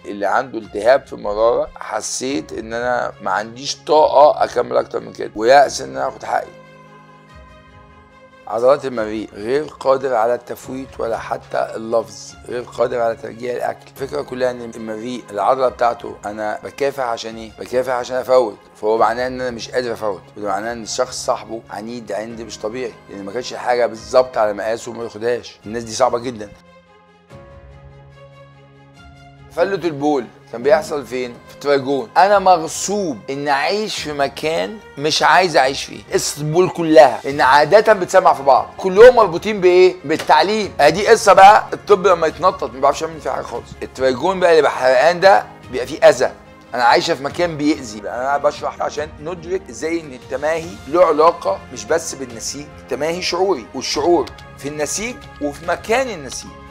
اللي عنده التهاب في المراره حسيت ان انا ما عنديش طاقه اكمل اكتر من كده ويأس ان انا اخد حقي عضلات المريء غير قادر على التفويت ولا حتى اللفظ غير قادر على ترجيع الاكل الفكره كلها ان المريء العضله بتاعته انا بكافح عشان ايه بكافح عشان افوت فهو معناه ان انا مش قادر افوت وده معناه ان الشخص صاحبه عنيد عندي مش طبيعي لان ما كانش حاجه بالظبط على مقاسه وما ياخدهاش الناس دي صعبه جدا فلة البول كان بيحصل فين؟ في التراجون انا مغصوب ان اعيش في مكان مش عايز اعيش فيه قصه البول كلها ان عاده بتسمع في بعض كلهم مربوطين بايه بالتعليم ادي قصه بقى الطب لما يتنطط ما بيعرفش يعمل فيها حاجه خالص التراجون بقى اللي بحرقان ده بيبقى فيه اذى انا عايشه في مكان بيأذي انا بشرح عشان ندرك ازاي ان التماهي له علاقه مش بس بالنسيج التماهي شعوري والشعور في النسيج وفي مكان النسيج